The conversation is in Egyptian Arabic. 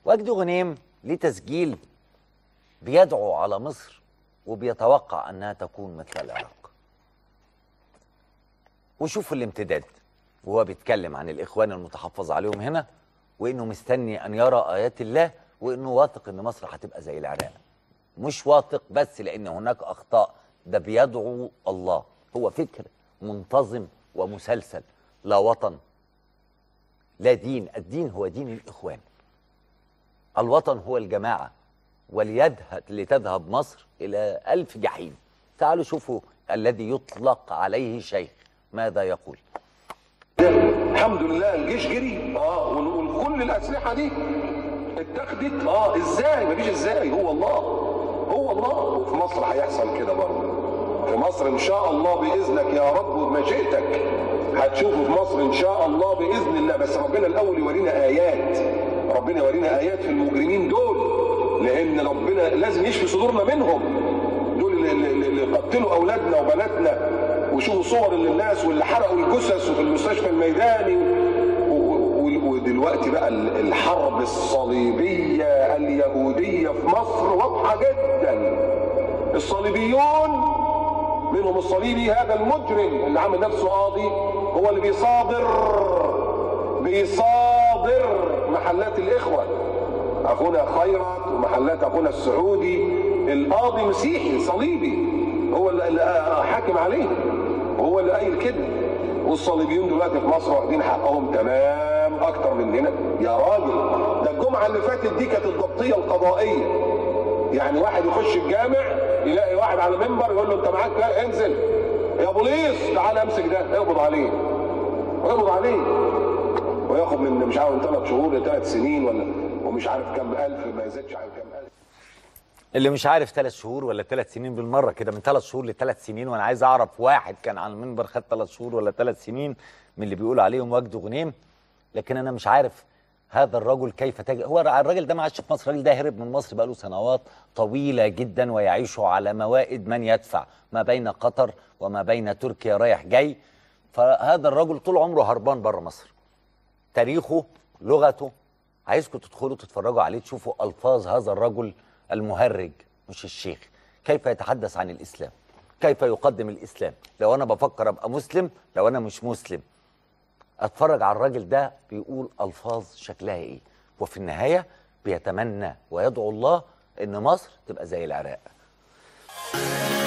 وجدي غنيم ليه تسجيل بيدعو على مصر وبيتوقع انها تكون مثل العراق وشوفوا الامتداد وهو بيتكلم عن الاخوان المتحفظ عليهم هنا وانه مستني ان يرى ايات الله وانه واثق ان مصر هتبقى زي العراق مش واثق بس لان هناك اخطاء ده بيدعو الله هو فكر منتظم ومسلسل لا وطن لا دين الدين هو دين الاخوان الوطن هو الجماعه وليذهب لتذهب مصر الى الف جحيم تعالوا شوفوا الذي يطلق عليه شيخ ماذا يقول الحمد لله الجيش جري اه وال- وكل الاسلحه دي اتاخدت اه ازاي مفيش ازاي هو الله هو الله وفي مصر هيحصل كده برضه في مصر ان شاء الله باذنك يا رب وبمشيئتك هتشوفوا في مصر ان شاء الله باذن الله بس ربنا الاول يورينا ايات ربنا يورينا ايات في المجرمين دول لان ربنا لازم يشفي صدورنا منهم دول اللي, اللي, اللي قتلوا اولادنا وبناتنا وشوفوا صور للناس واللي حرقوا الجثث وفي المستشفى الميداني و- و- و- ودلوقتي بقى ال- الحرب الصليبيه اليهوديه في مصر واضحه جدا الصليبيون منهم الصليبي هذا المجرم اللي عامل نفسه قاضي هو اللي بيصادر بيصادر محلات الاخوه اخونا خيرت ومحلات اخونا السعودي القاضي مسيحي صليبي هو اللي اللي حاكم عليه هو اللي قايل كده والصليبيون دلوقتي في مصر واخدين حقهم تمام اكتر مننا يا راجل ده الجمعه اللي فاتت دي كانت الضبطيه القضائيه يعني واحد يخش الجامع يلاقي واحد على منبر يقول له انت معاك لا انزل يا بوليس تعالى امسك ده اقبض عليه اقبض عليه وياخد من مش عارف من ثلاث شهور لثلاث سنين ولا ومش عارف كام الف ما يزيدش عن كام الف اللي مش عارف ثلاث شهور ولا ثلاث سنين بالمره كده من ثلاث شهور لثلاث سنين وانا عايز اعرف واحد كان على المنبر خد ثلاث شهور ولا ثلاث سنين من اللي بيقول عليهم وجد غنيم لكن انا مش عارف هذا الرجل كيف تج... هو الراجل ده ما عادش في مصر الراجل ده هرب من مصر بقاله سنوات طويله جدا ويعيش على موائد من يدفع ما بين قطر وما بين تركيا رايح جاي فهذا الرجل طول عمره هربان بره مصر تاريخه لغته عايزكم تدخلوا تتفرجوا عليه تشوفوا الفاظ هذا الرجل المهرج مش الشيخ كيف يتحدث عن الاسلام كيف يقدم الاسلام لو انا بفكر ابقى مسلم لو انا مش مسلم اتفرج على الراجل ده بيقول الفاظ شكلها ايه وفي النهايه بيتمنى ويدعو الله ان مصر تبقى زي العراق